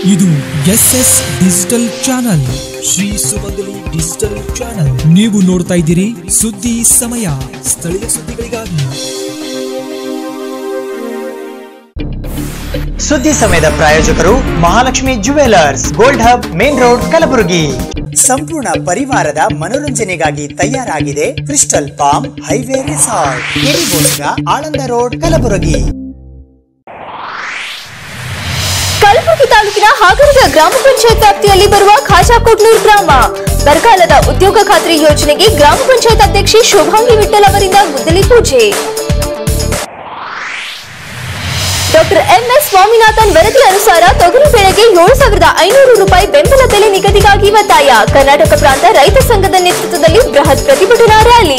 ಇದು S S digital channel Shri Sumangali digital channel ನೀವು ನೋಡ್ತಾ ಇದ್ದೀರಿ ಸುದ್ದಿ ಸಮಯ ಸ್ಥಳೀಯ ಸುದ್ದಿಗಳಿಗಾಗಿ ಸುದ್ದಿ ಸಮಯದ ಪ್ರಾಯೋಜಕರು Mahalakshmi jewellers gold hub main road Kalaburagi ಸಂಪೂರ್ಣ ಪರಿವಾರದ ಮನೋರಂಜನೆಗಾಗಿ ತಯಾರಾಗಿದೆ ಕ್ರಿಸ್ಟಲ್ ಪಾಮ್ ಹೈವೇ ರೆಸಾರ್ಟ್ ಕೆರಿಗೋಸ್ಗ ಆಳಂದ ರೋಡ್ ಕಲಬುರಗಿ ಕಲಬುರಗಿ ತಾಲೂಕಿನ ಹಾಗರದ ಗ್ರಾಮ ಪಂಚಾಯತ್ ವ್ಯಾಪ್ತಿಯಲ್ಲಿ ಬರುವ ಖಾಜಾಕೋಟ್ನೂರ್ ಗ್ರಾಮ ಬರಗಾಲದ ಉದ್ಯೋಗ ಖಾತ್ರಿ ಯೋಜನೆಗೆ ಗ್ರಾಮ ಪಂಚಾಯತ್ ಅಧ್ಯಕ್ಷೆ ಶೋಭಾಂಗಿ ವಿಠಲ್ ಅವರಿಂದ ಗುದ್ದಲಿ ಪೂಜೆ ಡಾಕ್ಟರ್ ಎಂಎಸ್ ಸ್ವಾಮಿನಾಥನ್ ವರದಿ ಅನುಸಾರ ತೊಗರಿ ಬೆಳೆಗೆ ಏಳು ಸಾವಿರದ ಐನೂರು ರೂಪಾಯಿ ಬೆಂಬಲ ಬೆಲೆ ನಿಗದಿಗಾಗಿ ಒತ್ತಾಯ ಕರ್ನಾಟಕ ಪ್ರಾಂತ ರೈತ ಸಂಘದ ನೇತೃತ್ವದಲ್ಲಿ ಬೃಹತ್ ಪ್ರತಿಭಟನಾ ರ್ಯಾಲಿ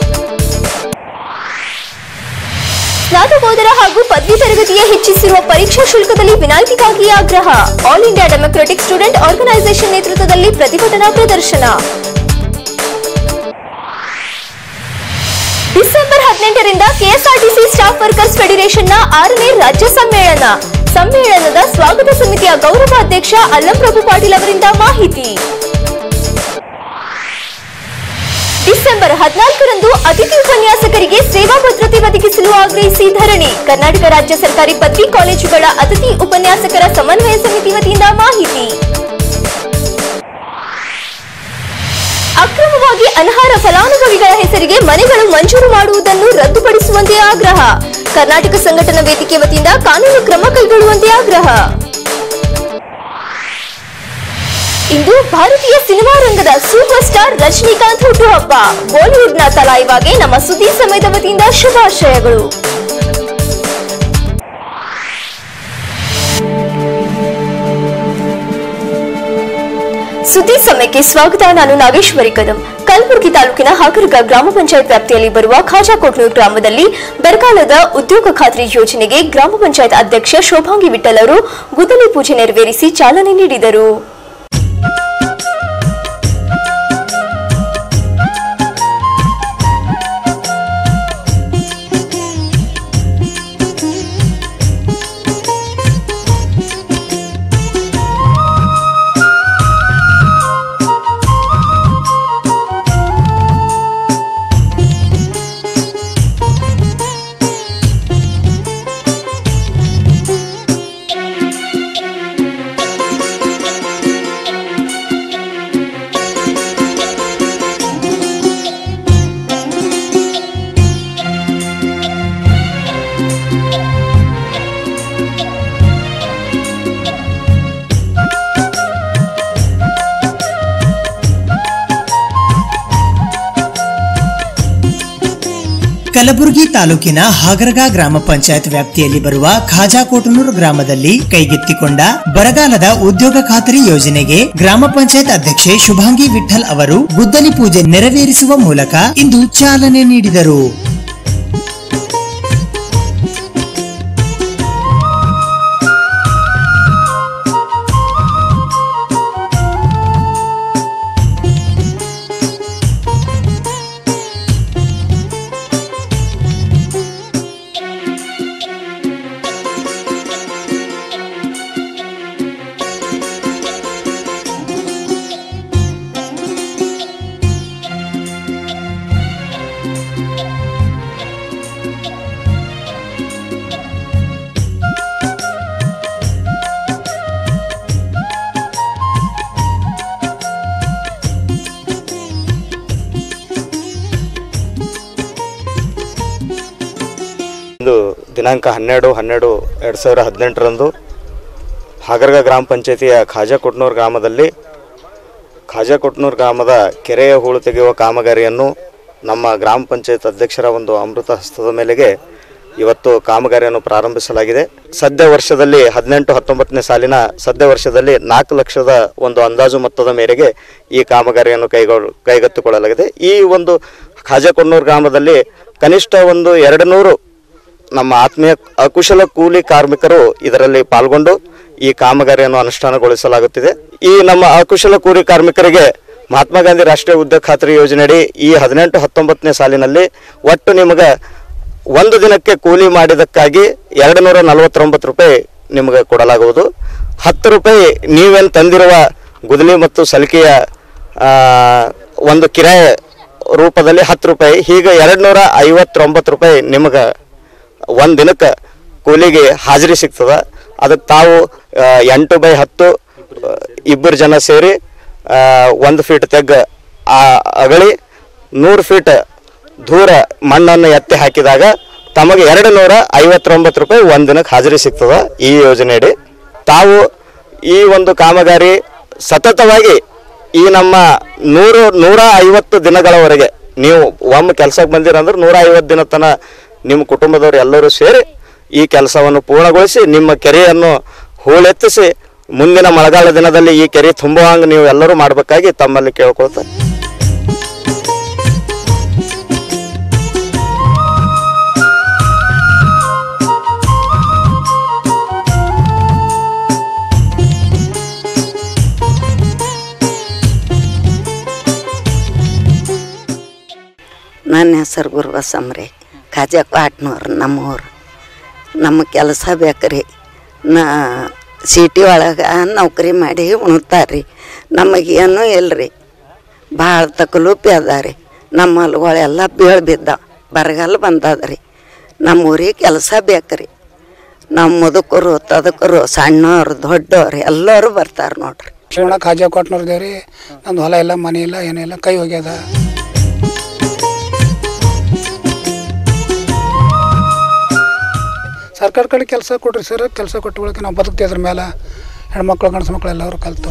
ಸ್ನಾತಕೋತ್ತರ ಹಾಗೂ ಪದವಿ ತರಗತಿಯ ಹೆಚ್ಚಿಸಿರುವ ಪರೀಕ್ಷಾ ಶುಲ್ಕದಲ್ಲಿ ವಿನಾಯಿತಿಗಾಗಿ ಆಗ್ರಹ All India Democratic Student Organisation ನೇತೃತ್ವದಲ್ಲಿ ಪ್ರತಿಭಟನಾ ಪ್ರದರ್ಶನ ಡಿಸೆಂಬರ್ ಹದಿನೆಂಟರಿಂದ ಕೆಎಸ್ಆರ್ಟಿಸಿ ಸ್ಟಾಫ್ ವರ್ಕರ್ಸ್ ಫೆಡರೇಷನ್ನ ಆರನೇ ರಾಜ್ಯ ಸಮ್ಮೇಳನ ಸಮ್ಮೇಳನದ ಸ್ವಾಗತ ಸಮಿತಿಯ ಗೌರವ ಅಧ್ಯಕ್ಷ ಅಲ್ಲಂಪ್ರಭು ಪಾಟೀಲ್ ಅವರಿಂದ ಮಾಹಿತಿ ಡಿಸೆಂಬರ್ ಹದಿನಾಲ್ಕರಂದು ಅತಿಥಿ ಉಪನ್ಯಾಸಕರಿಗೆ ಸೇವಾ ಭದ್ರತೆ ಒದಗಿಸಲು ಆಗ್ರಹಿಸಿ ಧರಣಿ ಕರ್ನಾಟಕ ರಾಜ್ಯ ಸರ್ಕಾರಿ ಪದವಿ ಕಾಲೇಜುಗಳ ಅತಿಥಿ ಉಪನ್ಯಾಸಕರ ಸಮನ್ವಯ ಸಮಿತಿ ವತಿಯಿಂದ ಮಾಹಿತಿ ಅಕ್ರಮವಾಗಿ ಅನರ್ಹ ಫಲಾನುಭವಿಗಳ ಹೆಸರಿಗೆ ಮನೆಗಳು ಮಂಜೂರು ಮಾಡುವುದನ್ನು ರದ್ದುಪಡಿಸುವಂತೆ ಆಗ್ರಹ ಕರ್ನಾಟಕ ಸಂಘಟನಾ ವೇದಿಕೆ ವತಿಯಿಂದ ಕಾನೂನು ಕ್ರಮ ಕೈಗೊಳ್ಳುವಂತೆ ಆಗ್ರಹ ಇಂದು ಭಾರತೀಯ ಸಿನಿಮಾ ರಂಗದ ಸೂಪರ್ ಸ್ಟಾರ್ ರಜನಿಕಾಂತ್ ಹುಟ್ಟುಹಬ್ಬ ಬಾಲಿವುಡ್ನ ತಲಾಯಿವಾಗೆ ನಮ್ಮ ಸುದ್ದಿ ಸಮಯದ ವತಿಯಿಂದ ಶುಭಾಶಯಗಳು ಸುದ್ದಿ ಸಮಯಕ್ಕೆ ಸ್ವಾಗತ ನಾನು ನಾಗೇಶ್ವರಿ ಕದಂ ಕಲಬುರಗಿ ತಾಲೂಕಿನ ಹಾಗರ್ಗ ಗ್ರಾಮ ಪಂಚಾಯತ್ ವ್ಯಾಪ್ತಿಯಲ್ಲಿ ಬರುವ ಖಾಜಾಕೋಟ್ನೂರ್ ಗ್ರಾಮದಲ್ಲಿ ಬರಗಾಲದ ಉದ್ಯೋಗ ಖಾತ್ರಿ ಯೋಜನೆಗೆ ಗ್ರಾಮ ಪಂಚಾಯತ್ ಅಧ್ಯಕ್ಷ ಶೋಭಾಂಗಿ ವಿಠಲ್ ಅವರು ಗುದ್ದಲಿ ಪೂಜೆ ನೆರವೇರಿಸಿ ಚಾಲನೆ ನೀಡಿದರು ಕಲಬುರಗಿ ತಾಲೂಕಿನ ಹಾಗರಗ ಗ್ರಾಮ ಪಂಚಾಯತ್ ವ್ಯಾಪ್ತಿಯಲ್ಲಿ ಬರುವ ಖಾಜಾಕೋಟನೂರು ಗ್ರಾಮದಲ್ಲಿ ಕೈಗೆತ್ತಿಕೊಂಡ ಬರಗಾಲದ ಉದ್ಯೋಗ ಖಾತರಿ ಯೋಜನೆಗೆ ಗ್ರಾಮ ಪಂಚಾಯತ್ ಅಧ್ಯಕ್ಷೆ ಶುಭಾಂಗಿ ವಿಠಲ್ ಅವರು ಗುದ್ದಲಿ ಪೂಜೆ ನೆರವೇರಿಸುವ ಮೂಲಕ ಇಂದು ಚಾಲನೆ ನೀಡಿದರು ಇಂದು ದಿನಾಂಕ ಹನ್ನೆರಡು ಹನ್ನೆರಡು ಎರಡು ಸಾವಿರ ಹದಿನೆಂಟರಂದು ಹಾಗರ್ಗ ಗ್ರಾಮ ಪಂಚಾಯತಿಯ ಖಾಜಾಕೊಟ್ನೂರು ಗ್ರಾಮದಲ್ಲಿ ಖಾಜಾಕೊಟ್ನೂರು ಗ್ರಾಮದ ಕೆರೆಯ ಹೂಳು ತೆಗೆಯುವ ಕಾಮಗಾರಿಯನ್ನು ನಮ್ಮ ಗ್ರಾಮ ಪಂಚಾಯತ್ ಅಧ್ಯಕ್ಷರ ಒಂದು ಅಮೃತ ಹಸ್ತದ ಮೇಲೆಗೆ ಇವತ್ತು ಕಾಮಗಾರಿಯನ್ನು ಪ್ರಾರಂಭಿಸಲಾಗಿದೆ ಸದ್ಯ ವರ್ಷದಲ್ಲಿ ಹದಿನೆಂಟು ಹತ್ತೊಂಬತ್ತನೇ ಸಾಲಿನ ಸದ್ಯ ವರ್ಷದಲ್ಲಿ ನಾಲ್ಕು ಲಕ್ಷದ ಒಂದು ಅಂದಾಜು ಮೊತ್ತದ ಮೇರೆಗೆ ಈ ಕಾಮಗಾರಿಯನ್ನು ಕೈಗೊಳ್ಳ ಕೈಗೆತ್ತಿಕೊಳ್ಳಲಾಗಿದೆ ಈ ಒಂದು ಖಾಜಾಕೊಟ್ನೂರು ಗ್ರಾಮದಲ್ಲಿ ಕನಿಷ್ಠ ಒಂದು ಎರಡು ನೂರು ನಮ್ಮ ಆತ್ಮೀಯ ಅಕುಶಲ ಕೂಲಿ ಕಾರ್ಮಿಕರು ಇದರಲ್ಲಿ ಪಾಲ್ಗೊಂಡು ಈ ಕಾಮಗಾರಿಯನ್ನು ಅನುಷ್ಠಾನಗೊಳಿಸಲಾಗುತ್ತಿದೆ ಈ ನಮ್ಮ ಅಕುಶಲ ಕೂಲಿ ಕಾರ್ಮಿಕರಿಗೆ ಮಹಾತ್ಮ ಗಾಂಧಿ ರಾಷ್ಟ್ರೀಯ ಉದ್ಯೋಗ ಖಾತ್ರಿ ಯೋಜನೆಯಡಿ ಈ ಹದಿನೆಂಟು ಹತ್ತೊಂಬತ್ತನೇ ಸಾಲಿನಲ್ಲಿ ಒಟ್ಟು ನಿಮಗೆ ಒಂದು ದಿನಕ್ಕೆ ಕೂಲಿ ಮಾಡಿದ್ದಕ್ಕಾಗಿ ಎರಡು ನೂರ ನಲವತ್ತೊಂಬತ್ತು ರೂಪಾಯಿ ನಿಮಗೆ ಕೊಡಲಾಗುವುದು ಹತ್ತು ರೂಪಾಯಿ ನೀವೇನು ತಂದಿರುವ ಗುದಲಿ ಮತ್ತು ಸಲಿಕೆಯ ಆ, ಒಂದು ಕಿರಾಯ ರೂಪದಲ್ಲಿ ಹತ್ತು ರೂಪಾಯಿ ಹೀಗೆ ಎರಡು ನೂರ ಐವತ್ತೊಂಬತ್ತು ರೂಪಾಯಿ ನಿಮಗೆ ಒಂದು ದಿನಕ್ಕೆ ಕೂಲಿಗೆ ಹಾಜರಿ ಸಿಗ್ತದೆ ಅದಕ್ಕೆ ತಾವು ಆ, ಎಂಟು ಬೈ ಹತ್ತು ಇಬ್ಬರು ಜನ ಸೇರಿ ಆ, ಒಂದು ಫೀಟ್ ತೆಗ್ಗ ಆ ಅಗಳಿ ನೂರು ಫೀಟ್ ದೂರ ಮಣ್ಣನ್ನು ಎತ್ತಿ ಹಾಕಿದಾಗ ತಮಗೆ ಎರಡು ನೂರ ಐವತ್ತೊಂಬತ್ತು ರೂಪಾಯಿ ಒಂದು ದಿನಕ್ಕೆ ಹಾಜರಿ ಸಿಗ್ತದೆ ಈ ಯೋಜನೆಯಡಿ ತಾವು ಈ ಒಂದು ಕಾಮಗಾರಿ ಸತತವಾಗಿ ಈ ನಮ್ಮ ನೂರು ನೂರ ಐವತ್ತು ದಿನಗಳವರೆಗೆ ನೀವು ಒಮ್ಮೆ ಕೆಲಸಕ್ಕೆ ಬಂದಿರಂದ್ರೆ ನೂರ ಐವತ್ತು ದಿನ ತನ ನಿಮ್ಮ ಕುಟುಂಬದವರು ಎಲ್ಲರೂ ಸೇರಿ ಈ ಕೆಲಸವನ್ನು ಪೂರ್ಣಗೊಳಿಸಿ ನಿಮ್ಮ ಕೆರೆಯನ್ನು ಹೂಳೆತ್ತಿಸಿ ಮುಂದಿನ ಮಳೆಗಾಲ ದಿನದಲ್ಲಿ ಈ ಕೆರೆ ತುಂಬುವಂಗೆ ನೀವು ಎಲ್ಲರೂ ಮಾಡಬೇಕಾಗಿ ತಮ್ಮಲ್ಲಿ ಕೇಳ್ಕೊಳ್ತಾರೆ ನನ್ನ ಹೆಸರು ಗುರುಬಸಮ್ರಿ ಖಾಜಾ ಕಾಟ್ನೂರು ನಮ್ಮೂರು ನಮ್ಮ ಕೆಲಸ ಬೇಕ್ರಿ ನಾ ಸಿಟಿ ಒಳಗೆ ನೌಕರಿ ಮಾಡಿ ಉಣ್ತಾರ್ರಿ ನಮಗೇನು ಇಲ್ರಿ ಭಾಳ ತಕಲೂಪಿ ಅದ ರೀ ನಮ್ಮ ಹೊಲಗಳೆಲ್ಲ ಬೀಳು ಬಿದ್ದ ಬರಗಾಲ ಬಂದದ್ರಿ ನಮ್ಮ ಊರಿಗೆ ಕೆಲಸ ಬೇಕ್ರಿ ನಮ್ಮ ಮುದುಕರು ತದಕರು ಸಣ್ಣವ್ರು ದೊಡ್ಡವ್ರು ಎಲ್ಲರೂ ಬರ್ತಾರೆ ನೋಡ್ರಿ ಶಿವಣ್ಣ ಖಾಜಾ ಕೊಟ್ನವ್ರದೇ ರೀ ನಂದು ಹೊಲ ಇಲ್ಲ ಮನೆ ಇಲ್ಲ ಏನಿಲ್ಲ ಕೈ ಹೋಗ್ಯದ ಸರ್ಕಾರ ಕಡೆ ಕೆಲಸ ಕೊಡ್ರಿ ಸರ್ ಕೆಲಸ ಕೊಟ್ಟ ಬಳಿಕ ನಾವು ಬದುಕ್ತೀವಿ ಅದ್ರ ಮೇಲೆ ಹೆಣ್ಮಕ್ಳು ಗಂಡಸು ಮಕ್ಳು ಎಲ್ಲರೂ ಕಲ್ತು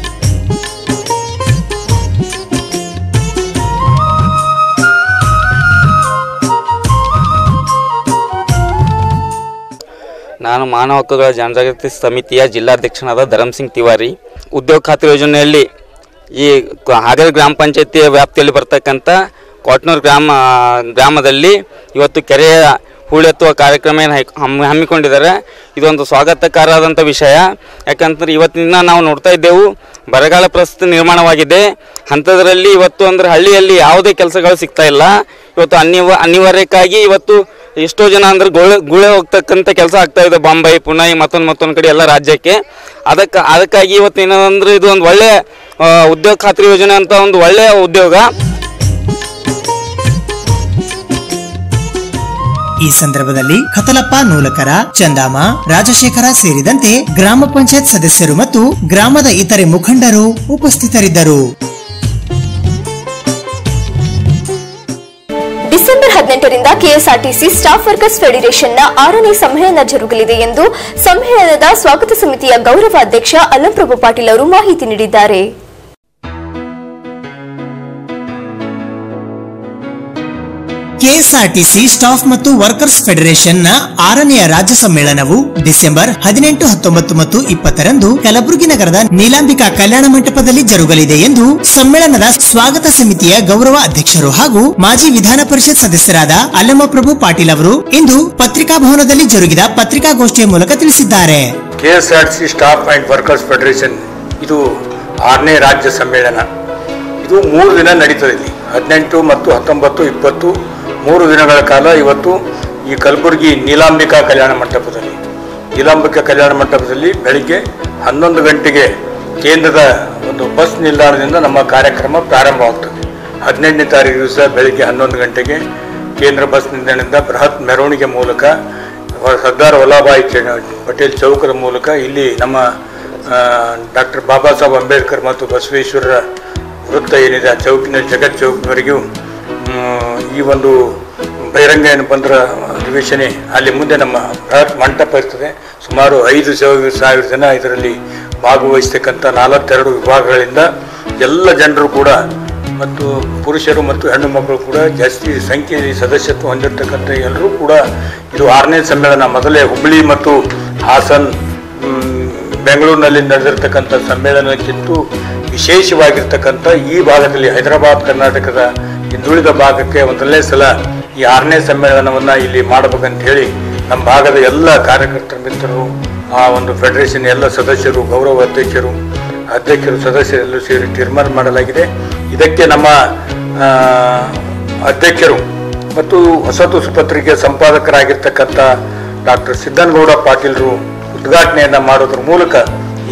ನಾನು ಮಾನವ ಹಕ್ಕುಗಳ ಜನಜಾಗೃತಿ ಸಮಿತಿಯ ಜಿಲ್ಲಾಧ್ಯಕ್ಷನಾದ ಧರಮ್ ಸಿಂಗ್ ತಿವಾರಿ ಉದ್ಯೋಗ ಖಾತ್ರಿ ಯೋಜನೆಯಲ್ಲಿ ಈ ಕ- ಹಾಗಲ್ ಗ್ರಾಮ ಪಂಚಾಯತಿಯ ವ್ಯಾಪ್ತಿಯಲ್ಲಿ ಬರ್ತಕ್ಕಂಥ ಕೊಟ್ನೂರು ಗ್ರಾಮ ಗ್ರಾಮದಲ್ಲಿ ಇವತ್ತು ಕೆರೆಯ ಹೂಳೆತ್ತುವ ಕಾರ್ಯಕ್ರಮ ಏನು ಹೈ- ಹಮ್ಮಿ ಹಮ್ಮಿಕೊಂಡಿದ್ದಾರೆ ಇದೊಂದು ಸ್ವಾಗತಕಾರವಾದಂಥ ವಿಷಯ ಯಾಕಂದ್ರೆ ಇವತ್ತಿನ ದಿನ ನಾವು ನೋಡ್ತಾ ಇದ್ದೆವು ಬರಗಾಲ ಪರಿಸ್ಥಿತಿ ನಿರ್ಮಾಣವಾಗಿದೆ ಅಂಥದ್ರಲ್ಲಿ ಇವತ್ತು ಅಂದ್ರೆ ಹಳ್ಳಿಯಲ್ಲಿ ಯಾವುದೇ ಕೆಲಸಗಳು ಸಿಗ್ತಾ ಇಲ್ಲ ಇವತ್ತು ಅನಿವ ಅನಿವಾರ್ಯಕ್ಕಾಗಿ ಇವತ್ತು ಎಷ್ಟೋ ಜನ ಅಂದ್ರೆ ಗುಳೆ ಗುಳೆ ಹೋಗ್ತಕ್ಕಂಥ ಕೆಲಸ ಆಗ್ತಾ ಇದೆ ಬಾಂಬೈ ಪುಣೆ ಮತ್ತೊಂದು ಮತ್ತೊಂದು ಕಡೆ ಎಲ್ಲ ರಾಜ್ಯಕ್ಕೆ ಅದಕ್ಕೆ ಅದಕ್ಕಾಗಿ ಇವತ್ತು ಏನಂದ್ರೆ ಇದು ಒಂದು ಒಳ್ಳೆ ಆ, ಉದ್ಯೋಗ ಖಾತ್ರಿ ಯೋಜನೆ ಅಂತ ಒಂದು ಒಳ್ಳೆಯ ಉದ್ಯೋಗ ಈ ಸಂದರ್ಭದಲ್ಲಿ ಕತಲಪ್ಪ ನೂಲಕರ ಚಂದಾಮ ರಾಜಶೇಖರ ಸೇರಿದಂತೆ ಗ್ರಾಮ ಪಂಚಾಯತ್ ಸದಸ್ಯರು ಮತ್ತು ಗ್ರಾಮದ ಇತರೆ ಮುಖಂಡರು ಉಪಸ್ಥಿತರಿದ್ದರು ಡಿಸೆಂಬರ್ ಹದಿನೆಂಟರಿಂದ ಕೆಎಸ್ಆರ್ಟಿಸಿ ಸ್ಟಾಫ್ ವರ್ಕರ್ಸ್ ಫೆಡರೇಷನ್ನ ಆರನೇ ಸಮ್ಮೇಳನ ಜರುಗಲಿದೆ ಎಂದು ಸಮ್ಮೇಳನದ ಸ್ವಾಗತ ಸಮಿತಿಯ ಗೌರವ ಅಧ್ಯಕ್ಷ ಅಲ್ಲಂಪ್ರಭು ಪಾಟೀಲ್ ಅವರು ಮಾಹಿತಿ ನೀಡಿದ್ದಾರೆ ಕೆಎಸ್ಆರ್ಟಿಸಿ ಸ್ಟಾಫ್ ಮತ್ತು ವರ್ಕರ್ಸ್ ಫೆಡರೇಷನ್ ನ ಆರನೆಯ ರಾಜ್ಯ ಸಮ್ಮೇಳನವು ಡಿಸೆಂಬರ್ ಹದಿನೆಂಟು ಹತ್ತೊಂಬತ್ತು ಮತ್ತು ಇಪ್ಪತ್ತರಂದು ಕಲಬುರಗಿ ನಗರದ ನೀಲಾಂಬಿಕಾ ಕಲ್ಯಾಣ ಮಂಟಪದಲ್ಲಿ ಜರುಗಲಿದೆ ಎಂದು ಸಮ್ಮೇಳನದ ಸ್ವಾಗತ ಸಮಿತಿಯ ಗೌರವ ಅಧ್ಯಕ್ಷರು ಹಾಗೂ ಮಾಜಿ ವಿಧಾನ ಪರಿಷತ್ ಸದಸ್ಯರಾದ ಅಲ್ಲಮಪ್ರಭು ಪಾಟೀಲ್ ಅವರು ಇಂದು ಪತ್ರಿಕಾ ಭವನದಲ್ಲಿ ಜರುಗಿದ ಪತ್ರಿಕಾಗೋಷ್ಠಿಯ ಮೂಲಕ ತಿಳಿಸಿದ್ದಾರೆ KSRC staff and workers federation ಇದು ಆರನೇ ರಾಜ್ಯ ಸಮ್ಮೇಳನ ಇದು ಮೂರು ದಿನ ನಡೀತದೆ ಇಲ್ಲಿ ಹದಿನೆಂಟು ಮತ್ತು ಹತ್ತೊಂಬತ್ತು ಇಪ್ಪತ್ತು ಮೂರು ದಿನಗಳ ಕಾಲ ಇವತ್ತು ಈ ಕಲಬುರಗಿ ನೀಲಾಂಬಿಕಾ ಕಲ್ಯಾಣ ಮಂಟಪದಲ್ಲಿ ನೀಲಾಂಬಿಕಾ ಕಲ್ಯಾಣ ಮಂಟಪದಲ್ಲಿ ಬೆಳಿಗ್ಗೆ ಹನ್ನೊಂದು ಗಂಟೆಗೆ ಕೇಂದ್ರದ ಒಂದು ಬಸ್ ನಿಲ್ದಾಣದಿಂದ ನಮ್ಮ ಕಾರ್ಯಕ್ರಮ ಪ್ರಾರಂಭವಾಗ್ತದೆ ಹದಿನೆಂಟನೇ ತಾರೀಕು ದಿವಸ ಬೆಳಿಗ್ಗೆ ಹನ್ನೊಂದು ಗಂಟೆಗೆ ಕೇಂದ್ರ ಬಸ್ ನಿಲ್ದಾಣದಿಂದ ಬೃಹತ್ ಮೆರವಣಿಗೆ ಮೂಲಕ ಸರ್ದಾರ್ ವಲ್ಲಭಾಯಿ ಚ- ಪಟೇಲ್ ಚೌಕದ ಮೂಲಕ ಇಲ್ಲಿ ನಮ್ಮ ಡಾಕ್ಟರ್ ಬಾಬಾ ಸಾಹೇಬ್ ಅಂಬೇಡ್ಕರ್ ಮತ್ತು ಬಸವೇಶ್ವರರ ವೃತ್ತ ಏನಿದೆ ಆ ಚೌಕಿನ ಜಗತ್ ಚೌಕ್ವರೆಗೂ ಮ್, ಈ ಒಂದು ಬಹಿರಂಗ ಏನಪ್ಪ ಅಂದ್ರೆ ಅಧಿವೇಶನೆ ಅಲ್ಲಿ ಮುಂದೆ ನಮ್ಮ ಬೃಹತ್ ಮಂಟಪ ಇರ್ತದೆ ಸುಮಾರು ಐದು ಸಾವಿರ ಸಾವಿರ ಜನ ಇದರಲ್ಲಿ ಭಾಗವಹಿಸ್ತಕ್ಕಂಥ ನಾಲ್ವತ್ತೆರಡು ವಿಭಾಗಗಳಿಂದ ಎಲ್ಲ ಜನರು ಕೂಡ ಮತ್ತು ಪುರುಷರು ಮತ್ತು ಹೆಣ್ಣು ಮಕ್ಕಳು ಕೂಡ ಜಾಸ್ತಿ ಸಂಖ್ಯೆಯಲ್ಲಿ ಸದಸ್ಯತ್ವ ಹೊಂದಿರತಕ್ಕಂಥ ಎಲ್ಲರೂ ಕೂಡ ಇದು ಆರನೇ ಸಮ್ಮೇಳನ ಮೊದಲೇ ಹುಬ್ಬಳ್ಳಿ ಮತ್ತು ಹಾಸನ್ ಮ್, ಬೆಂಗಳೂರಿನಲ್ಲಿ ನಡೆದಿರ್ತಕ್ಕಂಥ ಸಮ್ಮೇಳನಕ್ಕಿಂತೂ ವಿಶೇಷವಾಗಿರ್ತಕ್ಕಂಥ ಈ ಭಾಗದಲ್ಲಿ ಹೈದರಾಬಾದ್ ಕರ್ನಾಟಕದ ಹಿಂದುಳಿದ ಭಾಗಕ್ಕೆ ಮೊದಲನೇ ಸಲ ಈ ಆರನೇ ಸಮ್ಮೇಳನವನ್ನು ಇಲ್ಲಿ ಮಾಡಬೇಕಂತ ಹೇಳಿ ನಮ್ಮ ಭಾಗದ ಎಲ್ಲ ಕಾರ್ಯಕರ್ತರ ಮಿತ್ರರು ಆ ಒಂದು ಫೆಡರೇಷನ್ ಎಲ್ಲ ಸದಸ್ಯರು ಗೌರವ ಅಧ್ಯಕ್ಷರು ಅಧ್ಯಕ್ಷರು ಸದಸ್ಯರೆಲ್ಲರೂ ಸೇರಿ ತೀರ್ಮಾನ ಮಾಡಲಾಗಿದೆ ಇದಕ್ಕೆ ನಮ್ಮ ಆ, ಅಧ್ಯಕ್ಷರು ಮತ್ತು ಹೊಸತು ಪತ್ರಿಕೆ ಸಂಪಾದಕರಾಗಿರ್ತಕ್ಕಂಥ ಡಾಕ್ಟರ್ ಸಿದ್ದನಗೌಡ ಪಾಟೀಲ್ರು ಉದ್ಘಾಟನೆಯನ್ನು ಮಾಡೋದ್ರ ಮೂಲಕ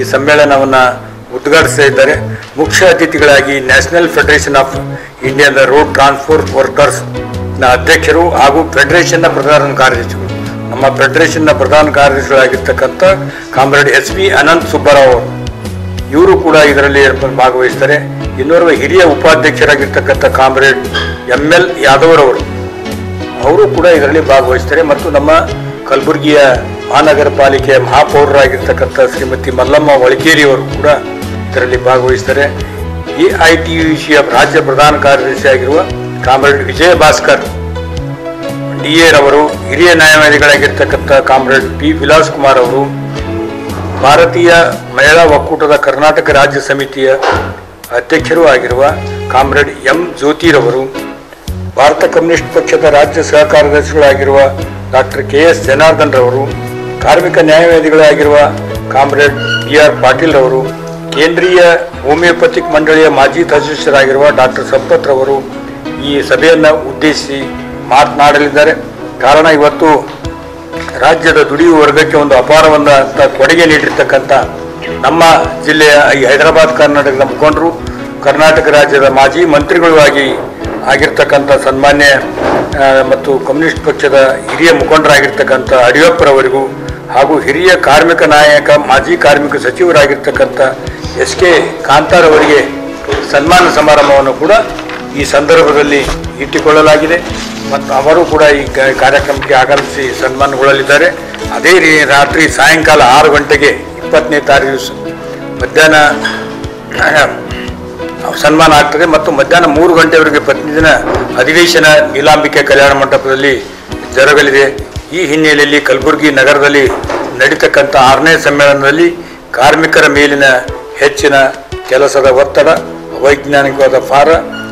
ಈ ಸಮ್ಮೇಳನವನ್ನು ಉದ್ಘಾಟಿಸ್ತಾ ಇದ್ದಾರೆ ಮುಖ್ಯ ಅತಿಥಿಗಳಾಗಿ National Federation of Indian Road Transport ವರ್ಕರ್ಸ್ನ ಅಧ್ಯಕ್ಷರು ಹಾಗೂ ಫೆಡರೇಷನ್ನ ಪ್ರಧಾನ ಕಾರ್ಯದರ್ಶಿಗಳು ನಮ್ಮ ಫೆಡರೇಷನ್ನ ಪ್ರಧಾನ ಕಾರ್ಯದರ್ಶಿಗಳಾಗಿರ್ತಕ್ಕಂಥ comrade S P Anant Subbarao ಅವರು ಇವರು ಕೂಡ ಇದರಲ್ಲಿ ಭಾಗವಹಿಸ್ತಾರೆ ಇನ್ನೋರ್ವ ಹಿರಿಯ ಉಪಾಧ್ಯಕ್ಷರಾಗಿರ್ತಕ್ಕಂಥ ಕಾಮ್ರೇಡ್ ಎಂ ಎಲ್ ಯಾದವ್ರವರು ಅವರು ಕೂಡ ಇದರಲ್ಲಿ ಭಾಗವಹಿಸ್ತಾರೆ ಮತ್ತು ನಮ್ಮ ಕಲಬುರಗಿಯ ಮಹಾನಗರ ಪಾಲಿಕೆಯ ಮಹಾಪೌರರಾಗಿರ್ತಕ್ಕಂಥ ಶ್ರೀಮತಿ ಮಲ್ಲಮ್ಮ ಒಳಕೇರಿಯವರು ಕೂಡ ಇದರಲ್ಲಿ ಭಾಗವಹಿಸ್ತಾರೆ A I T U C ರಾಜ್ಯ ಪ್ರಧಾನ ಕಾರ್ಯದರ್ಶಿಯಾಗಿರುವ ಕಾಮ್ರೇಡ್ ವಿಜಯ ಭಾಸ್ಕರ್ ಡಿ ರವರು ಹಿರಿಯ ನ್ಯಾಯವಾದಿಗಳಾಗಿರ್ತಕ್ಕಂಥ ಕಾಮ್ರೇಡ್ ಪಿ ವಿಲಾಸ್ ಕುಮಾರ್ ಅವರು ಭಾರತೀಯ ಮಹಿಳಾ ಒಕ್ಕೂಟದ ಕರ್ನಾಟಕ ರಾಜ್ಯ ಸಮಿತಿಯ ಅಧ್ಯಕ್ಷರೂ ಆಗಿರುವ ಕಾಮ್ರೇಡ್ ಎಂ ಜ್ಯೋತಿರವರು ಭಾರತ ಕಮ್ಯುನಿಸ್ಟ್ ಪಕ್ಷದ ರಾಜ್ಯ ಸಹ ಕಾರ್ಯದರ್ಶಿಗಳಾಗಿರುವ ಡಾಕ್ಟರ್ ಕೆ ಎಸ್ ಜನಾರ್ದನ್ ರವರು ಕಾರ್ಮಿಕ ನ್ಯಾಯವಾದಿಗಳಾಗಿರುವ ಕಾಮ್ರೇಡ್ ಬಿ ಆರ್ ಪಾಟೀಲ್ ರವರು ಕೇಂದ್ರೀಯ ಹೋಮಿಯೋಪತಿಕ್ ಮಂಡಳಿಯ ಮಾಜಿ ಸದಸ್ಯರಾಗಿರುವ ಡಾಕ್ಟರ್ ಸಂಪತ್ ರವರು ಈ ಸಭೆಯನ್ನು ಉದ್ದೇಶಿಸಿ ಮಾತನಾಡಲಿದ್ದಾರೆ ಕಾರಣ ಇವತ್ತು ರಾಜ್ಯದ ದುಡಿಯುವ ವರ್ಗಕ್ಕೆ ಒಂದು ಅಪಾರವಾದಂಥ ಕೊಡುಗೆ ನೀಡಿರ್ತಕ್ಕಂಥ ನಮ್ಮ ಜಿಲ್ಲೆಯ ಈ ಹೈದರಾಬಾದ್ ಕರ್ನಾಟಕದ ಮುಖಂಡರು ಕರ್ನಾಟಕ ರಾಜ್ಯದ ಮಾಜಿ ಮಂತ್ರಿಗಳು ಆಗಿ ಆಗಿರ್ತಕ್ಕಂಥ ಸನ್ಮಾನ್ಯ ಆ, ಮತ್ತು ಕಮ್ಯುನಿಸ್ಟ್ ಪಕ್ಷದ ಹಿರಿಯ ಮುಖಂಡರಾಗಿರ್ತಕ್ಕಂಥ ಯಡಿಯೂರಪ್ಪರವರಿಗೂ ಹಾಗೂ ಹಿರಿಯ ಕಾರ್ಮಿಕ ನಾಯಕ ಮಾಜಿ ಕಾರ್ಮಿಕ ಸಚಿವರಾಗಿರ್ತಕ್ಕಂಥ ಎಸ್ ಕೆ ಕಾಂತಾರವರಿಗೆ ಸನ್ಮಾನ ಸಮಾರಂಭವನ್ನು ಕೂಡ ಈ ಸಂದರ್ಭದಲ್ಲಿ ಇಟ್ಟುಕೊಳ್ಳಲಾಗಿದೆ ಮತ್ತು ಅವರು ಕೂಡ ಈ ಕ- ಕಾರ್ಯಕ್ರಮಕ್ಕೆ ಆಗಮಿಸಿ ಸನ್ಮಾನಗೊಳ್ಳಲಿದ್ದಾರೆ ಅದೇ ರೀ ರಾತ್ರಿ ಸಾಯಂಕಾಲ ಆರು ಗಂಟೆಗೆ ಇಪ್ಪತ್ತನೇ ತಾರೀಕು ಸ- ಮಧ್ಯಾಹ್ನ ಆ, ಸನ್ಮಾನ ಆಗ್ತದೆ ಮತ್ತು ಮಧ್ಯಾಹ್ನ ಮೂರು ಗಂಟೆವರೆಗೆ ಪ್ರತಿದಿನ ಅಧಿವೇಶನ ನೀಲಾಂಬಿಕೆ ಕಲ್ಯಾಣ ಮಂಟಪದಲ್ಲಿ ಜರುಗಲಿದೆ ಈ ಹಿನ್ನೆಲೆಯಲ್ಲಿ ಕಲಬುರಗಿ ನಗರದಲ್ಲಿ ನಡೀತಕ್ಕಂಥ ಆರನೇ ಸಮ್ಮೇಳನದಲ್ಲಿ ಕಾರ್ಮಿಕರ ಮೇಲಿನ ಹೆಚ್ಚಿನ ಕೆಲಸದ ಒತ್ತಡ ಅವೈಜ್ಞಾನಿಕವಾದ ಫಾರ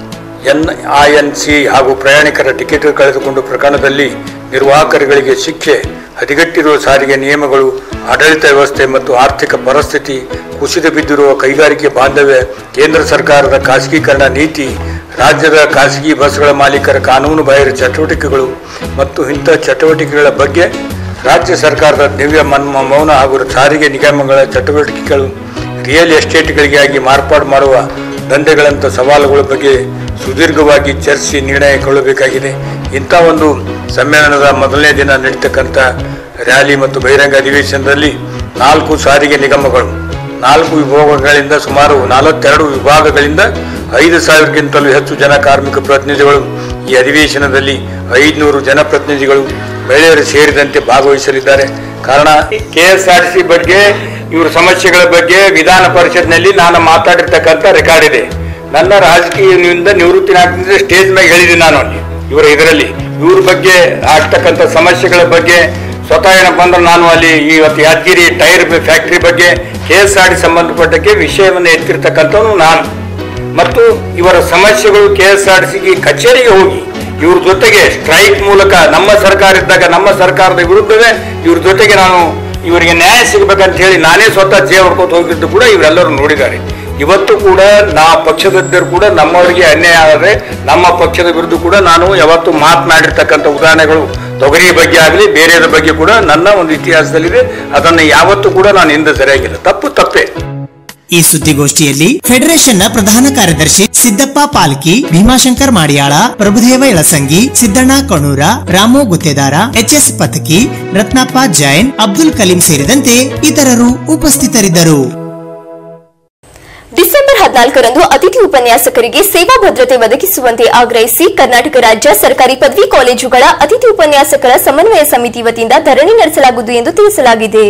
ಎನ್ ಐ ಎನ್ ಸಿ ಹಾಗೂ ಪ್ರಯಾಣಿಕರ ಟಿಕೆಟ್ ಕಳೆದುಕೊಂಡು ಪ್ರಕರಣದಲ್ಲಿ ನಿರ್ವಾಹಕರುಗಳಿಗೆ ಶಿಕ್ಷೆ ಹದಿಗಟ್ಟಿರುವ ಸಾರಿಗೆ ನಿಯಮಗಳು ಆಡಳಿತ ವ್ಯವಸ್ಥೆ ಮತ್ತು ಆರ್ಥಿಕ ಪರಿಸ್ಥಿತಿ ಕುಸಿದು ಬಿದ್ದಿರುವ ಕೈಗಾರಿಕೆ ಬಾಂಧವ್ಯ ಕೇಂದ್ರ ಸರ್ಕಾರದ ಖಾಸಗೀಕರಣ ನೀತಿ ರಾಜ್ಯದ ಖಾಸಗಿ ಬಸ್ಗಳ ಮಾಲೀಕರ ಕಾನೂನು ಬಾಹಿರ ಚಟುವಟಿಕೆಗಳು ಮತ್ತು ಇಂಥ ಚಟುವಟಿಕೆಗಳ ಬಗ್ಗೆ ರಾಜ್ಯ ಸರ್ಕಾರದ ದಿವ್ಯ ಮನ್ಮ ಮೌನ ಹಾಗೂ ಸಾರಿಗೆ ನಿಗಮಗಳ ಚಟುವಟಿಕೆಗಳು ರಿಯಲ್ ಎಸ್ಟೇಟ್ಗಳಿಗಾಗಿ ಮಾರ್ಪಾಡು ಮಾಡುವ ದಂಧೆಗಳಂಥ ಸವಾಲುಗಳ ಬಗ್ಗೆ ಸುದೀರ್ಘವಾಗಿ ಚರ್ಚಿಸಿ ನಿರ್ಣಯ ಕೊಳ್ಳಬೇಕಾಗಿದೆ ಇಂಥ ಒಂದು ಸಮ್ಮೇಳನದ ಮೊದಲನೇ ದಿನ ನಡೀತಕ್ಕಂಥ ರ್ಯಾಲಿ ಮತ್ತು ಬಹಿರಂಗ ಅಧಿವೇಶನದಲ್ಲಿ ನಾಲ್ಕು ಸಾರಿಗೆ ನಿಗಮಗಳು ನಾಲ್ಕು ವಿಭಾಗಗಳಿಂದ ಸುಮಾರು ನಲವತ್ತೆರಡು ವಿಭಾಗಗಳಿಂದ ಐದು ಸಾವಿರಕ್ಕಿಂತಲೂ ಹೆಚ್ಚು ಜನ ಕಾರ್ಮಿಕ ಪ್ರತಿನಿಧಿಗಳು ಈ ಅಧಿವೇಶನದಲ್ಲಿ ಐದುನೂರು ಜನಪ್ರತಿನಿಧಿಗಳು ಮಹಿಳೆಯರು ಸೇರಿದಂತೆ ಭಾಗವಹಿಸಲಿದ್ದಾರೆ ಕಾರಣ ಕೆ ಎಸ್ ಆರ್ ಸಿ ಬಗ್ಗೆ ಇವರ ಸಮಸ್ಯೆಗಳ ಬಗ್ಗೆ ವಿಧಾನ ಪರಿಷತ್ನಲ್ಲಿ ನಾನು ಮಾತಾಡಿರ್ತಕ್ಕಂಥ ರೆಕಾರ್ಡ್ ಇದೆ ನನ್ನ ರಾಜಕೀಯದಿಂದ ನಿವೃತ್ತಿನಾಗ್ತಿದ್ರೆ ಸ್ಟೇಜ್ ಮೇಲೆ ಹೇಳಿದ್ದೀನಿ ನಾನು ಅಲ್ಲಿ ಇವರ ಇದರಲ್ಲಿ ಇವ್ರ ಬಗ್ಗೆ ಆಗ್ತಕ್ಕಂಥ ಸಮಸ್ಯೆಗಳ ಬಗ್ಗೆ ಸ್ವತಃ ಏನಪ್ಪ ಅಂದ್ರೆ ನಾನು ಅಲ್ಲಿ ಇವತ್ತು ಯಾದಗಿರಿ ಟೈರ್ ಫ್ಯಾಕ್ಟರಿ ಬಗ್ಗೆ ಕೆ ಎಸ್ ಆರ್ ಟಿ ಸಂಬಂಧಪಟ್ಟಕ್ಕೆ ವಿಷಯವನ್ನು ಎತ್ತಿರ್ತಕ್ಕಂಥವನು ನಾನು ಮತ್ತು ಇವರ ಸಮಸ್ಯೆಗಳು ಕೆ ಎಸ್ ಆರ್ ಟಿ ಕಚೇರಿಗೆ ಹೋಗಿ ಇವ್ರ ಜೊತೆಗೆ ಸ್ಟ್ರೈಕ್ ಮೂಲಕ ನಮ್ಮ ಸರ್ಕಾರ ಇದ್ದಾಗ ನಮ್ಮ ಸರ್ಕಾರದ ವಿರುದ್ಧವೇ ಇವ್ರ ಜೊತೆಗೆ ನಾನು ಇವರಿಗೆ ನ್ಯಾಯ ಸಿಗಬೇಕಂತ ಹೇಳಿ ನಾನೇ ಸ್ವತಃ ಜೇ ಹೊಡ್ಕೋತ ಹೋಗಿದ್ದು ಕೂಡ ಇವರೆಲ್ಲರೂ ನೋಡಿದ್ದಾರೆ ಇವತ್ತು ಕೂಡ ನಾ ಪಕ್ಷದದ್ದರು ಕೂಡ ನಮ್ಮವರಿಗೆ ಅನ್ಯಾಯ ಆದರೆ ನಮ್ಮ ಪಕ್ಷದ ವಿರುದ್ಧ ಕೂಡ ನಾನು ಯಾವತ್ತು ಮಾತನಾಡಿರ್ತಕ್ಕಂಥ ಉದಾಹರಣೆಗಳು ತೊಗರಿ ಬಗ್ಗೆ ಆಗಲಿ ಬೇರೆಯದ ಬಗ್ಗೆ ಕೂಡ ನನ್ನ ಒಂದು ಇತಿಹಾಸದಲ್ಲಿದೆ ಅದನ್ನು ಯಾವತ್ತೂ ಕೂಡ ನಾನು ಹಿಂದೆ ಸರಿಯಾಗಿಲ್ಲ ತಪ್ಪು ತಪ್ಪೇ ಈ ಸುದ್ದಿಗೋಷ್ಠಿಯಲ್ಲಿ ಫೆಡರೇಷನ್ನ ಪ್ರಧಾನ ಕಾರ್ಯದರ್ಶಿ ಸಿದ್ದಪ್ಪ ಪಾಲ್ಕಿ ಭೀಮಾಶಂಕರ್ ಮಾಡಿಯಾಳ ಪ್ರಭುದೇವ ಇಳಸಂಗಿ ಸಿದ್ದಣ್ಣ ಕಣೂರ ರಾಮು ಗುತ್ತೇದಾರ ಎಚ್ ಎಸ್ ಪತಕಿ ರತ್ನಪ್ಪ ಜೈನ್ ಅಬ್ದುಲ್ ಕಲೀಂ ಸೇರಿದಂತೆ ಇತರರು ಉಪಸ್ಥಿತರಿದ್ದರು ಡಿಸೆಂಬರ್ ಹದಿನಾಲ್ಕರಂದು ಅತಿಥಿ ಉಪನ್ಯಾಸಕರಿಗೆ ಸೇವಾ ಭದ್ರತೆ ಒದಗಿಸುವಂತೆ ಆಗ್ರಹಿಸಿ ಕರ್ನಾಟಕ ರಾಜ್ಯ ಸರ್ಕಾರಿ ಪದವಿ ಕಾಲೇಜುಗಳ ಅತಿಥಿ ಉಪನ್ಯಾಸಕರ ಸಮನ್ವಯ ಸಮಿತಿ ವತಿಯಿಂದ ಧರಣಿ ನಡೆಸಲಾಗುವುದು ಎಂದು ತಿಳಿಸಲಾಗಿದೆ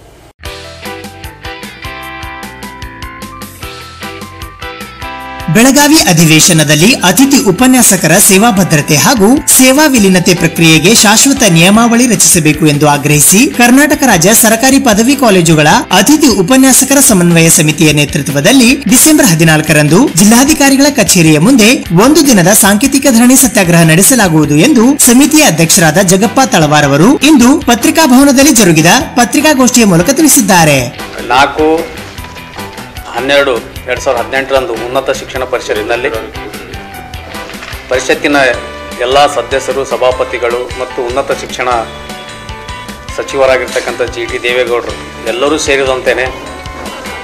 ಬೆಳಗಾವಿ ಅಧಿವೇಶನದಲ್ಲಿ ಅತಿಥಿ ಉಪನ್ಯಾಸಕರ ಸೇವಾ ಭದ್ರತೆ ಹಾಗೂ ಸೇವಾ ವಿಲೀನತೆ ಪ್ರಕ್ರಿಯೆಗೆ ಶಾಶ್ವತ ನಿಯಮಾವಳಿ ರಚಿಸಬೇಕು ಎಂದು ಆಗ್ರಹಿಸಿ ಕರ್ನಾಟಕ ರಾಜ್ಯ ಸರ್ಕಾರಿ ಪದವಿ ಕಾಲೇಜುಗಳ ಅತಿಥಿ ಉಪನ್ಯಾಸಕರ ಸಮನ್ವಯ ಸಮಿತಿಯ ನೇತೃತ್ವದಲ್ಲಿ ಡಿಸೆಂಬರ್ ಹದಿನಾಲ್ಕರಂದು ಜಿಲ್ಲಾಧಿಕಾರಿಗಳ ಕಚೇರಿಯ ಮುಂದೆ ಒಂದು ದಿನದ ಸಾಂಕೇತಿಕ ಧರಣಿ ಸತ್ಯಾಗ್ರಹ ನಡೆಸಲಾಗುವುದು ಎಂದು ಸಮಿತಿಯ ಅಧ್ಯಕ್ಷರಾದ ಜಗಪ್ಪ ತಳವಾರ್ ಅವರು ಇಂದು ಪತ್ರಿಕಾ ಭವನದಲ್ಲಿ ಜರುಗಿದ ಪತ್ರಿಕಾಗೋಷ್ಠಿಯ ಮೂಲಕ ತಿಳಿಸಿದ್ದಾರೆ ನಾಲ್ಕು ಹನ್ನೆರಡು ಎರಡು ಸಾವಿರದ ಹದಿನೆಂಟರಂದು ಉನ್ನತ ಶಿಕ್ಷಣ ಪರಿಷತ್ತಿನಲ್ಲಿ ಪರಿಷತ್ತಿನ ಎಲ್ಲ ಸದಸ್ಯರು ಸಭಾಪತಿಗಳು ಮತ್ತು ಉನ್ನತ ಶಿಕ್ಷಣ ಸಚಿವರಾಗಿರ್ತಕ್ಕಂಥ ಜಿ ಟಿ ದೇವೇಗೌಡರು ಎಲ್ಲರೂ ಸೇರಿದಂತೆಯೇ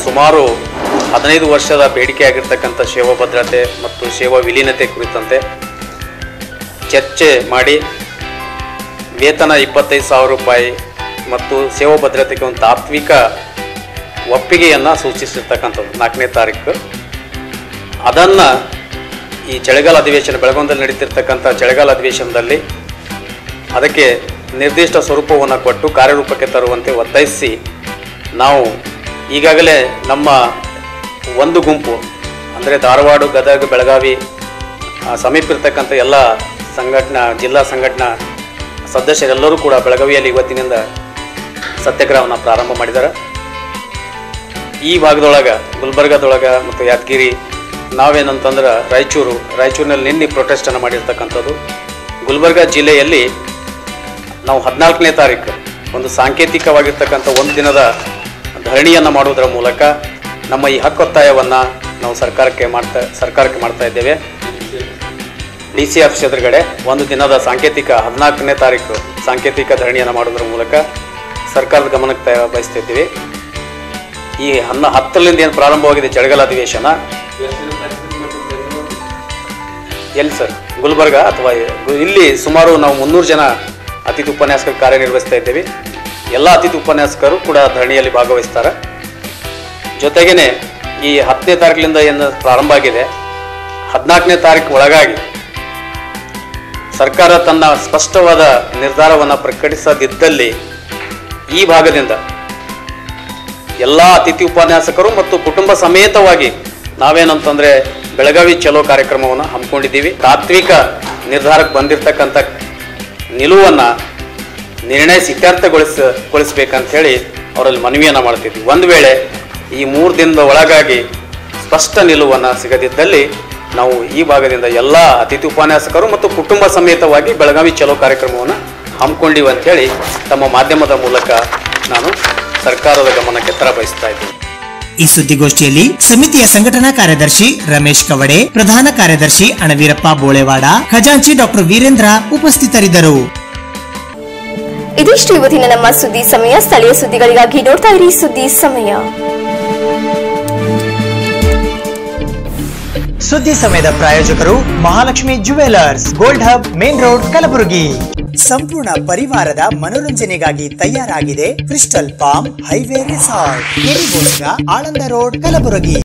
ಸುಮಾರು ಹದಿನೈದು ವರ್ಷದ ಬೇಡಿಕೆಯಾಗಿರ್ತಕ್ಕಂಥ ಸೇವಾ ಭದ್ರತೆ ಮತ್ತು ಸೇವಾ ವಿಲೀನತೆ ಕುರಿತಂತೆ ಚರ್ಚೆ ಮಾಡಿ ವೇತನ ಇಪ್ಪತ್ತೈದು ಸಾವಿರ ರೂಪಾಯಿ ಮತ್ತು ಸೇವಾ ಭದ್ರತೆಗೆ ಒಂದು ತಾತ್ವಿಕ ಒಪ್ಪಿಗೆಯನ್ನು ಸೂಚಿಸಿರ್ತಕ್ಕಂಥದ್ದು ನಾಲ್ಕನೇ ತಾರೀಕು ಅದನ್ನು ಈ ಚಳಿಗಾಲ ಅಧಿವೇಶನ ಬೆಳಗಾವಿಯಲ್ಲಿ ನಡೀತಿರ್ತಕ್ಕಂಥ ಚಳಿಗಾಲ ಅಧಿವೇಶನದಲ್ಲಿ ಅದಕ್ಕೆ ನಿರ್ದಿಷ್ಟ ಸ್ವರೂಪವನ್ನು ಕೊಟ್ಟು ಕಾರ್ಯರೂಪಕ್ಕೆ ತರುವಂತೆ ಒತ್ತಾಯಿಸಿ ನಾವು ಈಗಾಗಲೇ ನಮ್ಮ ಒಂದು ಗುಂಪು ಅಂದರೆ ಧಾರವಾಡ ಗದಗ ಬೆಳಗಾವಿ ಆ, ಸಮೀಪ ಇರ್ತಕ್ಕಂಥ ಎಲ್ಲ ಸಂಘಟನಾ ಜಿಲ್ಲಾ ಸಂಘಟನಾ ಸದಸ್ಯರೆಲ್ಲರೂ ಕೂಡ ಬೆಳಗಾವಿಯಲ್ಲಿ ಇವತ್ತಿನಿಂದ ಸತ್ಯಾಗ್ರಹವನ್ನು ಪ್ರಾರಂಭ ಮಾಡಿದ್ದಾರೆ ಈ ಭಾಗದೊಳಗೆ ಗುಲ್ಬರ್ಗದೊಳಗೆ ಮತ್ತು ಯಾದಗಿರಿ ನಾವೇನಂತಂದ್ರೆ ರಾಯಚೂರು ರಾಯಚೂರಿನಲ್ಲಿ ನಿನ್ನೆ ಪ್ರೊಟೆಸ್ಟನ್ನು ಮಾಡಿರ್ತಕ್ಕಂಥದ್ದು ಗುಲ್ಬರ್ಗ ಜಿಲ್ಲೆಯಲ್ಲಿ ನಾವು ಹದಿನಾಲ್ಕನೇ ತಾರೀಕು ಒಂದು ಸಾಂಕೇತಿಕವಾಗಿರ್ತಕ್ಕಂಥ ಒಂದು ದಿನದ ಧರಣಿಯನ್ನು ಮಾಡುವುದರ ಮೂಲಕ ನಮ್ಮ ಈ ಹಕ್ಕೊತ್ತಾಯವನ್ನು ನಾವು ಸರ್ಕಾರಕ್ಕೆ ಮಾಡ್ತಾ ಸರ್ಕಾರಕ್ಕೆ ಮಾಡ್ತಾ ಇದ್ದೇವೆ ಡಿ ಸಿ ಆಫೀಸ್ ಎದುರುಗಡೆ ಒಂದು ದಿನದ ಸಾಂಕೇತಿಕ ಹದಿನಾಲ್ಕನೇ ತಾರೀಕು ಸಾಂಕೇತಿಕ ಧರಣಿಯನ್ನು ಮಾಡೋದ್ರ ಮೂಲಕ ಸರ್ಕಾರದ ಗಮನಕ್ಕೆ ತ- ಬಯಸ್ತಿದ್ದೀವಿ ಈ ಹನ್ನ ಹತ್ತರಿಂದ ಏನು ಪ್ರಾರಂಭವಾಗಿದೆ ಚಳಿಗಾಲ ಅಧಿವೇಶನ ಎಲ್ಲಿ ಸರ್ ಗುಲ್ಬರ್ಗ ಅಥವಾ ಗು- ಇಲ್ಲಿ ಸುಮಾರು ನಾವು ಮುನ್ನೂರು ಜನ ಅತಿಥಿ ಉಪನ್ಯಾಸಕರು ಕಾರ್ಯನಿರ್ವಹಿಸ್ತಾ ಇದ್ದೇವೆ ಎಲ್ಲ ಅತಿಥಿ ಉಪನ್ಯಾಸಕರು ಕೂಡ ಧರಣಿಯಲ್ಲಿ ಭಾಗವಹಿಸ್ತಾರೆ ಜೊತೆಗೇನೆ ಈ ಹತ್ತನೇ ತಾರೀಕಿನಿಂದ ಏನು ಪ್ರಾರಂಭ ಆಗಿದೆ ಹದಿನಾಲ್ಕನೇ ತಾರೀಕು ಒಳಗಾಗಿ ಸರ್ಕಾರ ತನ್ನ ಸ್ಪಷ್ಟವಾದ ನಿರ್ಧಾರವನ್ನು ಪ್ರಕಟಿಸದಿದ್ದಲ್ಲಿ ಈ ಭಾಗದಿಂದ ಎಲ್ಲ ಅತಿಥಿ ಉಪನ್ಯಾಸಕರು ಮತ್ತು ಕುಟುಂಬ ಸಮೇತವಾಗಿ ನಾವೇನಂತಂದ್ರೆ ಬೆಳಗಾವಿ ಚಲೋ ಕಾರ್ಯಕ್ರಮವನ್ನು ಹಮ್ಮಿಕೊಂಡಿದ್ದೀವಿ ತಾತ್ವಿಕ ನಿರ್ಧಾರಕ್ಕೆ ಬಂದಿರತಕ್ಕಂಥ ನಿಲುವನ್ನು ನಿರ್ಣಯಿಸಿ ಇತ್ಯರ್ಥಗೊಳಿಸ ಗೊಳಿಸ್ಬೇಕಂತ ಹೇಳಿ ಅವರಲ್ಲಿ ಮನವಿಯನ್ನು ಮಾಡ್ತಿದ್ವಿ ಒಂದು ವೇಳೆ ಈ ಮೂರು ದಿನದ ಒಳಗಾಗಿ ಸ್ಪಷ್ಟ ನಿಲುವನ್ನು ಸಿಗದಿದ್ದಲ್ಲಿ ನಾವು ಈ ಭಾಗದಿಂದ ಎಲ್ಲ ಅತಿಥಿ ಉಪನ್ಯಾಸಕರು ಮತ್ತು ಕುಟುಂಬ ಸಮೇತವಾಗಿ ಬೆಳಗಾವಿ ಚಲೋ ಕಾರ್ಯಕ್ರಮವನ್ನು ಹಮ್ಮಿಕೊಂಡಿವಿ ಅಂತೇಳಿ ತಮ್ಮ ಮಾಧ್ಯಮದ ಮೂಲಕ ನಾನು ಸರ್ಕಾರದ ಗಮನಕ್ಕೆ ತರಬಯಸ್ತಾ ಇದ್ದೀನಿ ಈ ಸುದ್ದಿಗೋಷ್ಠಿಯಲ್ಲಿ ಸಮಿತಿಯ ಸಂಘಟನಾ ಕಾರ್ಯದರ್ಶಿ ರಮೇಶ್ ಕವಡೆ ಪ್ರಧಾನ ಕಾರ್ಯದರ್ಶಿ ಅಣವೀರಪ್ಪ ಬೋಳೆವಾಡ ಖಜಾಂಚಿ ಡಾಕ್ಟರ್ ವೀರೇಂದ್ರ ಉಪಸ್ಥಿತರಿದ್ದರು ಇದಿಷ್ಟು ಇವತ್ತಿನ ನಮ್ಮ ಸುದ್ದಿ ಸಮಯ ಸ್ಥಳೀಯ ಸುದ್ದಿಗಳಿಗಾಗಿ ನೋಡ್ತಾ ಇರಿ ಸುದ್ದಿ ಸಮಯ ಸುದ್ದಿ ಸಮಯದ ಪ್ರಾಯೋಜಕರು Mahalakshmi jewellers gold hub main road Kalaburagi ಸಂಪೂರ್ಣ ಪರಿವಾರದ ಮನೋರಂಜನೆಗಾಗಿ ತಯಾರಾಗಿದೆ ಕ್ರಿಸ್ಟಲ್ ಪಾಮ್ ಹೈವೇ ರೆಸಾರ್ಟ್ ಕೆರಿಗೋಸ್ಕರ ಆಳಂದ ರೋಡ್ ಕಲಬುರಗಿ